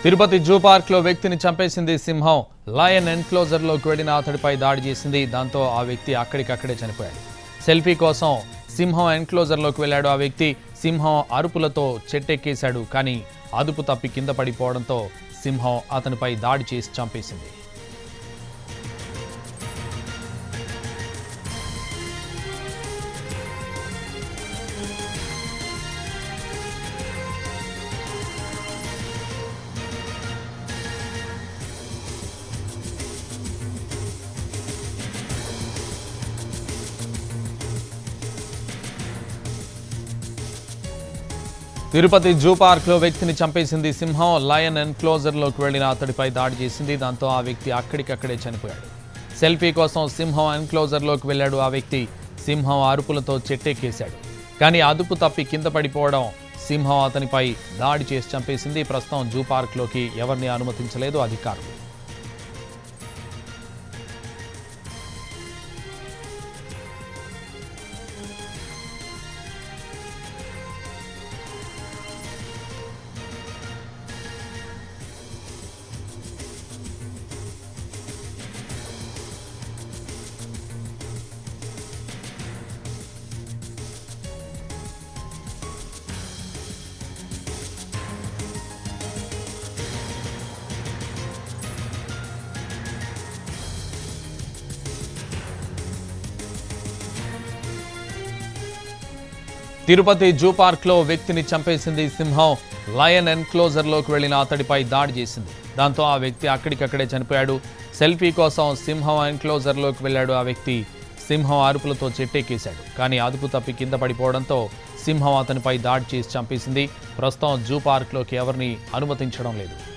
Tirupati zoo park లో వ్యక్తిని చంపేసింది సింహం లయన్ ఎన్క్లోజర్ లోకి వెళ్లిన అతడిపై దాడి చేసింది దాంతో ఆ వ్యక్తి అక్కడికక్కడే చనిపోయాడు సెల్ఫీ కోసం సింహం ఎన్క్లోజర్ లోకి వెళ్ళాడు ఆ వ్యక్తి సింహం అరుపులతో చెట్టెక్కేశాడు కానీ అదుపు తప్పి కింద పడిపోవడంతో సింహం అతనిపై దాడి చేసి చంపేసింది తిరుపతి జూ పార్క్ లో వ్యక్తిని చంపేసింది సింహం లయన్ ఎన్క్లోజర్ లోకి వెళ్లిన అతడిపై దాడి చేసింది దాంతో ఆ వ్యక్తి అక్కడికక్కడే చనిపోయాడు సెల్ఫీ కోసం సింహం ఎన్క్లోజర్ లోకి వెళ్ళాడు ఆ వ్యక్తి సింహం అరుపులతో చెట్టెక్కేశాడు కానీ అదుపు తప్పి కింద పడిపోవడం సింహం అతనిపై దాడి చేసి చంపేసింది ప్రస్తుతం జూ పార్క్ లోకి ఎవరిని అనుమతించలేదు అధికారులు తిరుపతి జూ పార్క్ లో వ్యక్తిని చంపేసింది సింహం లయన్ ఎన్క్లోజర్ లోకి వెళ్లిన అతడిపై దాడి చేసింది దాంతో ఆ వ్యక్తి అక్కడికక్కడే చనిపోయాడు సెల్ఫీ కోసం సింహం ఎన్క్లోజర్ లోకి వెళ్ళాడు ఆ వ్యక్తి సింహం అరుపులతో చెట్టెక్కేశాడు కానీ అదుపు తప్పి కింద పడిపోవడంతో సింహం అతనిపై దాడి చేసి చంపేసింది ప్రస్తుతం జూ పార్క్ లోకి ఎవరిని అనుమతించడం లేదు